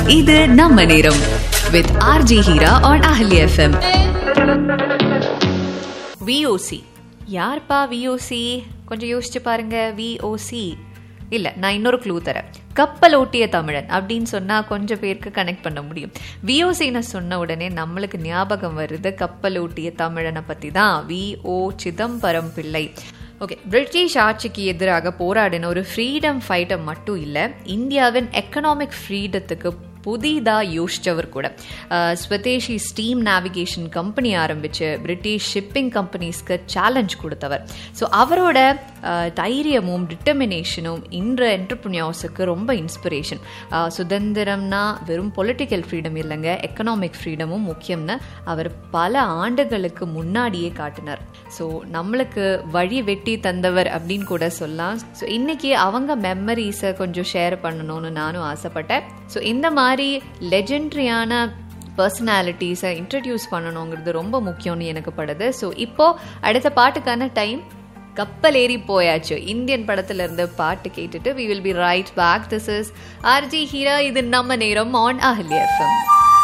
இது நம்ம நேரம் வித் ஆர்ஜி ஹீரா on அஹலி எஃப்எம் விஓசி யார்ப்பா விஓசி கொஞ்சம் யோசிச்சு பாருங்க விஓசி இல்ல நான் இன்னொரு க்ளூ தரேன் கப்பல் ஓட்டிய தமிழன் அப்படின்னு சொன்னா கொஞ்சம் பேருக்கு கனெக்ட் பண்ண முடியும் விஓசின்னு சொன்ன உடனே நம்மளுக்கு ஞாபகம் வருது கப்பல் ஓட்டிய தமிழனை பத்தி தான் வி ஓ சிதம்பரம் பிள்ளை ஓகே பிரிட்டிஷ் ஆட்சிக்கு எதிராக போராடின ஒரு ஃப்ரீடம் ஃபைட்டர் மட்டும் இல்லை இந்தியாவின் எக்கனாமிக் ஃப்ரீடத்துக்கு புதிதாக யோசிச்சவர் கூட அஹ், ஸ்வதேஷி ஸ்டீம் நேவிகேஷன் கம்பெனி ஆரம்பிச்சு பிரிட்டிஷ் ஷிப்பிங் கம்பெனிஸ்க்கு சேலஞ்ச் கொடுத்தவர் ஸோ அவரோட அஹ், தைரியமும் டிட்டர்மினேஷனும் இன்ற என்டர்பிரினியர்ஸுக்கு ரொம்ப இன்ஸ்பிரேஷன் சுதந்திரம்னா வெறும் பொலிட்டிக்கல் ஃப்ரீடம் இல்லைங்க எக்கனாமிக் ஃப்ரீடமும் முக்கியம்னு அவர் பல ஆண்டுகளுக்கு முன்னாடியே காட்டினார் ஸோ நம்மளுக்கு வழி வெட்டி தந்தவர் அப்படின்னு கூட சொல்லலாம் ஸோ இன்னைக்கு அவங்க மெமரிஸை கொஞ்சம் ஷேர் பண்ணணும்னு நானும் ஆசைப்பட்டேன் ஸோ இந்த மாதிரி லெஜெண்ட்ரியான பர்சனாலிட்டிஸை இன்ட்ரடியூஸ் பண்ணணுங்கிறது ரொம்ப முக்கியம்னு எனக்கு படுது ஸோ இப்போ அடுத்த பாட்டுக்கான டைம் கப்பல் ஏறி போயாச்சு இந்தியன் படத்துல இருந்து பாட்டு கேட்டுட்டு we will be right back this is RJ Heera இது நம்ம நேரம் ஆன் அஹல்யா எஃப்எம்